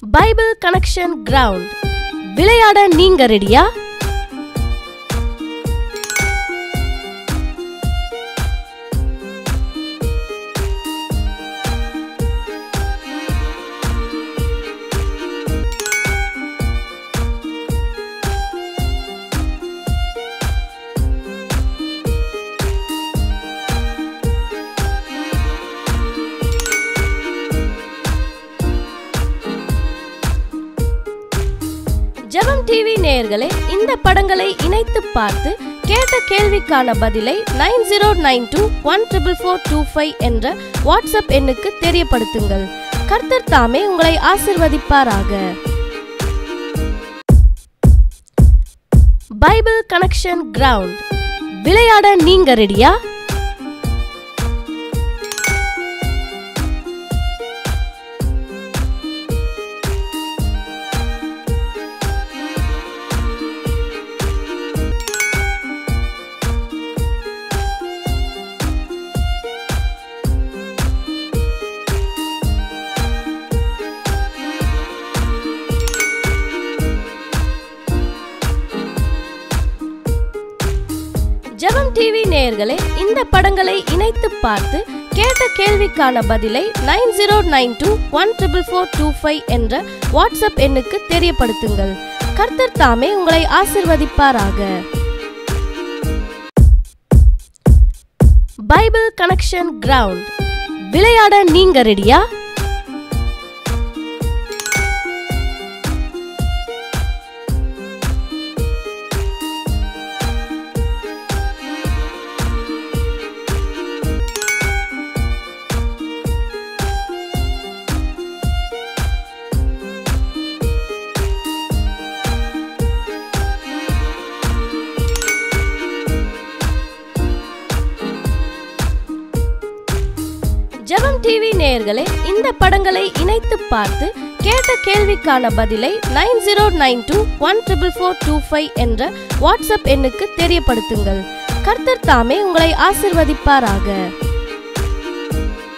Bible connection ground விளையாட நீங்க ரெடியா ஜெபம் டிவி நேயர்களே இந்த படங்களை இணைத்து பார்த்து கேட்ட கேள்விக்கான பதிலை nine zero nine two one triple four two five என்ற வாட்ஸ்அப் எண்ணுக்கு தெரியப்படுத்துங்கள் கர்த்தர் தாமே உங்களை ஆசிர்வதிப்பாராக பைபிள் கனெக்ஷன் கிரவுண்ட் விளையாட நீங்க ரெடியா ஜெபம் டிவி நேயர்களே இந்த படங்களை இணைத்து பார்த்து கேட்ட கேள்விக்கான பதிலை nine zero nine two one triple four two five என்ற வாட்ஸ்அப் எண்ணுக்கு தெரியப்படுத்துங்கள் கர்த்தர் தாமே உங்களை ஆசிர்வதிப்பாராக பைபிள் கனெக்ஷன் கிரவுண்ட் விளையாட நீங்க ரெடியா ஜெபம் டிவி நேயர்களே இந்த படங்களை இணைத்து பார்த்து கேட்ட கேள்விக்கான பதிலை nine zero nine two one triple four two five என்ற வாட்ஸ்அப் எண்ணுக்கு தெரியப்படுத்துங்கள் கர்த்தர் தாமே உங்களை ஆசிர்வதிப்பாராக